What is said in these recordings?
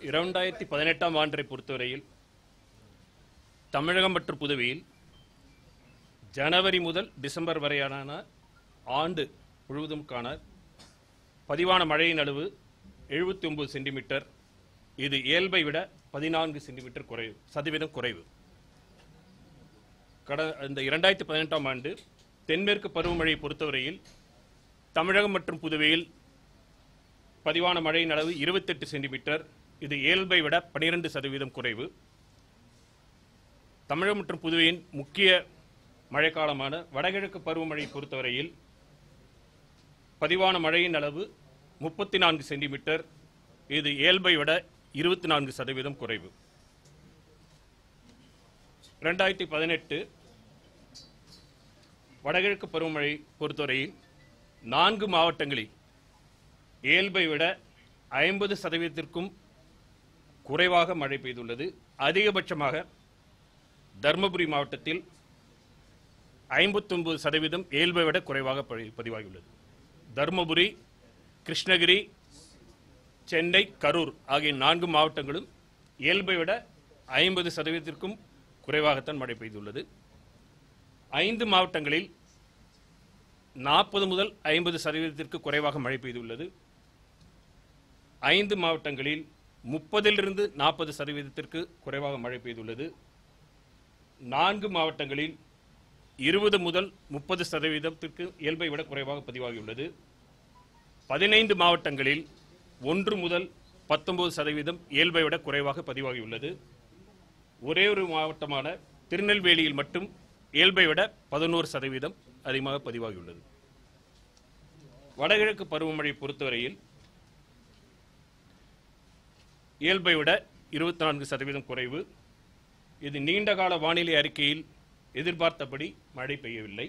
இரண்டாயிரத்தி பதினெட்டாம் ஆண்டை பொறுத்தவரையில் தமிழகம் மற்றும் புதுவையில் ஜனவரி முதல் டிசம்பர் வரையான ஆண்டு முழுவதும்கான பதிவான மழையின் அளவு எழுபத்தி ஒன்பது சென்டிமீட்டர் இது இயல்பை விட பதினான்கு சென்டிமீட்டர் குறைவு சதவீதம் குறைவு கட இந்த இரண்டாயிரத்தி பதினெட்டாம் ஆண்டு தென்மேற்கு பருவமழையை பொறுத்தவரையில் தமிழகம் மற்றும் புதுவையில் பதிவான மழையின் அளவு இருபத்தெட்டு சென்டிமீட்டர் இது இயல்பை விட பனிரெண்டு சதவீதம் குறைவு தமிழகம் மற்றும் புதுவையின் முக்கிய மழைக்காலமான வடகிழக்கு பருவமழை பொறுத்தவரையில் பதிவான மழையின் அளவு முப்பத்தி நான்கு சென்டிமீட்டர் இது இயல்பை விட இருபத்தி நான்கு சதவீதம் குறைவு ரெண்டாயிரத்தி பதினெட்டு வடகிழக்கு பருவமழை பொறுத்தவரையில் நான்கு மாவட்டங்களில் இயல்பை விட ஐம்பது சதவீதத்திற்கும் குறைவாக மழை பெய்துள்ளது அதிகபட்சமாக தருமபுரி மாவட்டத்தில் ஐம்பத்தொன்பது சதவீதம் இயல்பை விட குறைவாக பதி- பதிவாகியுள்ளது தருமபுரி கிருஷ்ணகிரி சென்னை கரூர் ஆகிய நான்கு மாவட்டங்களும் இயல்பை விட ஐம்பது சதவீதத்திற்கும் குறைவாகத்தான் மழை பெய்துள்ளது ஐந்து மாவட்டங்களில் நாற்பது முதல் ஐம்பது சதவீதத்திற்கு குறைவாக மழை பெய்துள்ளது ஐந்து மாவட்டங்களில் முப்பதிலிருந்து நாற்பது சதவீதத்திற்கு குறைவாக மழை பெய்துள்ளது நான்கு மாவட்டங்களில் இருபது முதல் முப்பது சதவீதத்திற்கு இயல்பை விட குறைவாக பதிவாகியுள்ளது பதினைந்து மாவட்டங்களில் ஒன்று முதல் பத்தொன்பது சதவீதம் இயல்பை விட குறைவாக பதிவாகியுள்ளது ஒரே ஒரு மாவட்டமான திருநெல்வேலியில் மட்டும் இயல்பை விட பதினோரு சதவீதம் அதிகமாக பதிவாகியுள்ளது வடகிழக்கு பருவமழை பொறுத்தவரையில் இயல்பை விட இருபத்தி நான்கு சதவீதம் குறைவு இது நீண்டகால வானிலை அறிக்கையில் எதிர்பார்த்தபடி மழை பெய்யவில்லை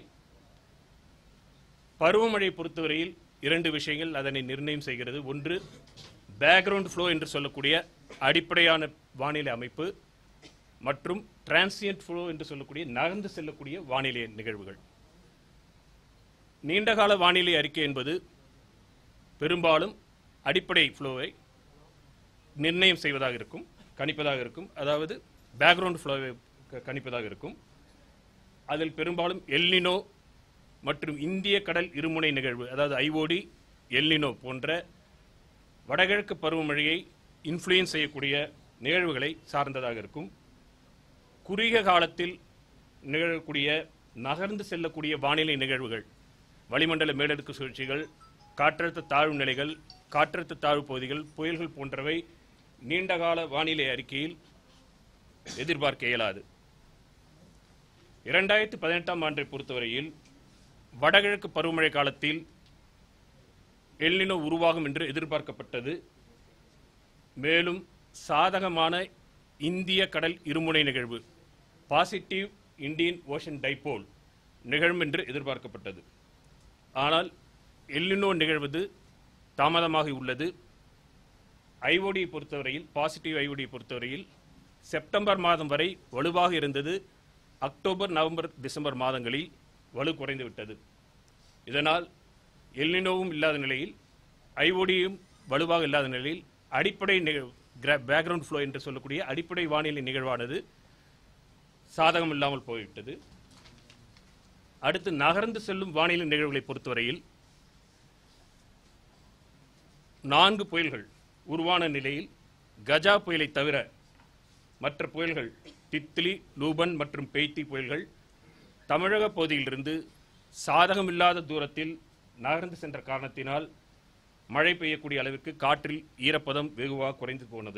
பருவமழை பொறுத்தவரையில் இரண்டு விஷயங்கள் அதனை நிர்ணயம் செய்கிறது ஒன்று பேக்ரவுண்ட் ஃப்ளோ என்று சொல்லக்கூடிய அடிப்படையான வானிலை அமைப்பு மற்றும் டிரான்சியன்ட் ஃப்ளோ என்று சொல்லக்கூடிய நகர்ந்து செல்லக்கூடிய வானிலை நிகழ்வுகள் நீண்டகால வானிலை அறிக்கை என்பது பெரும்பாலும் அடிப்படை ஃப்ளோவை நிர்ணயம் செய்வதாக இருக்கும் கணிப்பதாக இருக்கும் அதாவது பேக்ரவுண்ட் ஃப்ளோவை க- கணிப்பதாக இருக்கும் அதில் பெரும்பாலும் எல்னினோ மற்றும் இந்திய கடல் இருமுனை நிகழ்வு அதாவது ஐஓடி எல்னினோ போன்ற வடகிழக்கு பருவமழையை இன்ஃப்ளூயன்ஸ் செய்யக்கூடிய நிகழ்வுகளை சார்ந்ததாக இருக்கும் குறுகிய காலத்தில் நிகழக்கூடிய நகர்ந்து செல்லக்கூடிய வானிலை நிகழ்வுகள் வளிமண்டல மேலடுக்கு சுழற்சிகள் காற்றழுத்த தாழ்வு நிலைகள் காற்றழுத்த தாழ்வு பகுதிகள் புயல்கள் போன்றவை நீண்டகால வானிலை அறிக்கையில் எதிர்பார்க்க இயலாது இரண்டாயிரத்தி பதினெட்டாம் ஆண்டை பொறுத்தவரையில் வடகிழக்கு பருவமழை காலத்தில் எல்னினோ உருவாகும் என்று எதிர்பார்க்கப்பட்டது மேலும் சாதகமான இந்திய கடல் இருமுனை நிகழ்வு பாசிட்டிவ் இந்தியன் ஓஷன் டைபோல் நிகழும் என்று எதிர்பார்க்கப்பட்டது ஆனால் எல்லினோ நிகழ்வது தாமதமாகி உள்ளது ஐஓடியை பொறுத்தவரையில் பாசிட்டிவ் ஐஓடியை பொறுத்தவரையில் செப்டம்பர் மாதம் வரை வலுவாக இருந்தது அக்டோபர் நவம்பர் டிசம்பர் மாதங்களில் வலு குறைந்து விட்டது இதனால் எல்லினோவும் இல்லாத நிலையில் ஐஓடியும் வலுவாக இல்லாத நிலையில் அடிப்படை பேக்ரவுண்ட் ஃப்ளோ என்று சொல்லக்கூடிய அடிப்படை வானிலை நிகழ்வானது சாதகம் இல்லாமல் போய்விட்டது அடுத்து நகர்ந்து செல்லும் வானிலை நிகழ்வுகளை பொறுத்தவரையில் நான்கு புயல்கள் உருவான நிலையில் கஜா புயலை தவிர மற்ற புயல்கள் தித்லி லூபன் மற்றும் பெய்தி புயல்கள் தமிழக பகுதியிலிருந்து சாதகமில்லாத தூரத்தில் நகர்ந்து சென்ற காரணத்தினால் மழை பெய்யக்கூடிய அளவிற்கு காற்றில் ஈரப்பதம் வெகுவாக குறைந்து போனது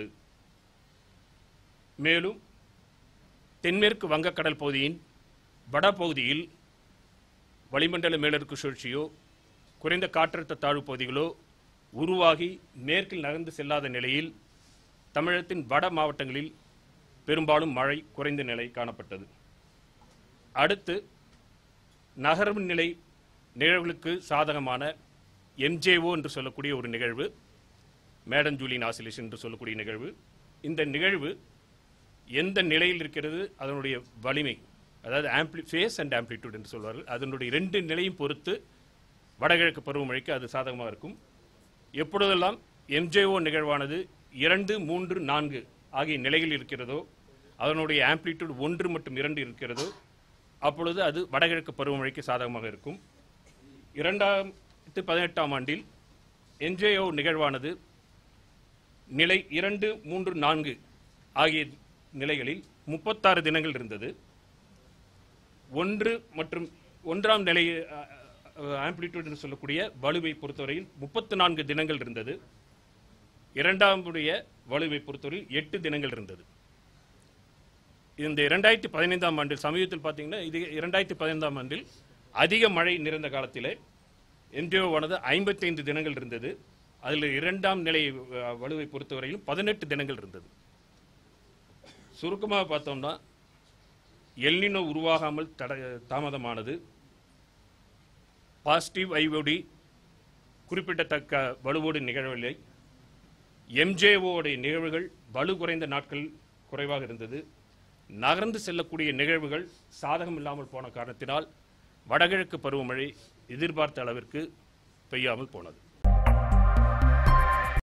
மேலும் தென்மேற்கு வங்கக்கடல் பகுதியின் வடபகுதியில் வளிமண்டல மேலடுக்கு சுழற்சியோ குறைந்த காற்றழுத்த தாழ்வு பகுதிகளோ உருவாகி மேற்கில் நகர்ந்து செல்லாத நிலையில் தமிழகத்தின் வட மாவட்டங்களில் பெரும்பாலும் மழை குறைந்த நிலை காணப்பட்டது அடுத்து நகர்வு நிலை நிகழ்வுகளுக்கு சாதகமான எம்ஜேஓ என்று சொல்லக்கூடிய ஒரு நிகழ்வு மேடன் ஜூலியன் ஆசிலேஷன் என்று சொல்லக்கூடிய நிகழ்வு இந்த நிகழ்வு எந்த நிலையில் இருக்கிறது அதனுடைய வலிமை அதாவது ஆம்ப்ளி ஃபேஸ் அண்ட் ஆம்ப்ளிடியூட் என்று சொல்வார்கள் அதனுடைய ரெண்டு நிலையும் பொறுத்து வடகிழக்கு பருவமழைக்கு அது சாதகமாக இருக்கும் எப்பொழுதெல்லாம் எம்ஜேஓ நிகழ்வானது இரண்டு மூன்று நான்கு ஆகிய நிலைகள் இருக்கிறதோ அதனுடைய ஆம்ப்ளிடியூட் ஒன்று மற்றும் இரண்டு இருக்கிறதோ அப்பொழுது அது வடகிழக்கு பருவமழைக்கு சாதகமாக இருக்கும் இரண்டாயிரத்து பதினெட்டாம் ஆண்டில் என்ஜேஓ நிகழ்வானது நிலை இரண்டு மூன்று நான்கு ஆகிய நிலைகளில் முப்பத்தாறு தினங்கள் இருந்தது ஒன்று மற்றும் ஒன்றாம் நிலை ஆம்பிளிடியூட் என்று சொல்லக்கூடிய வலுவை பொறுத்தவரையில் முப்பத்து நான்கு தினங்கள் இருந்தது இரண்டாமுடைய வலுவை பொறுத்தவரையில் எட்டு தினங்கள் இருந்தது இந்த இரண்டாயிரத்தி பதினைந்தாம் ஆண்டில் சமீபத்தில் பார்த்தீங்கன்னா இது இரண்டாயிரத்தி பதினைந்தாம் ஆண்டில் அதிக மழை நிறைந்த காலத்திலே என்ஜிஓவானது ஐம்பத்தைந்து தினங்கள் இருந்தது அதில் இரண்டாம் நிலை அஹ், வலுவை பொறுத்தவரையிலும் பதினெட்டு தினங்கள் இருந்தது சுருக்கமாக பார்த்தோம்னா எல்னினோ உருவாகாமல் தட தாமதமானது பாசிட்டிவ் ஐஓடி குறிப்பிடத்தக்க வலுவோடு நிகழவில்லை எம்ஜேஓடைய நிகழ்வுகள் வலு குறைந்த நாட்கள் குறைவாக இருந்தது நகர்ந்து செல்லக்கூடிய நிகழ்வுகள் சாதகம் இல்லாமல் போன காரணத்தினால் வடகிழக்கு பருவமழை எதிர்பார்த்த அளவிற்கு பெய்யாமல் போனது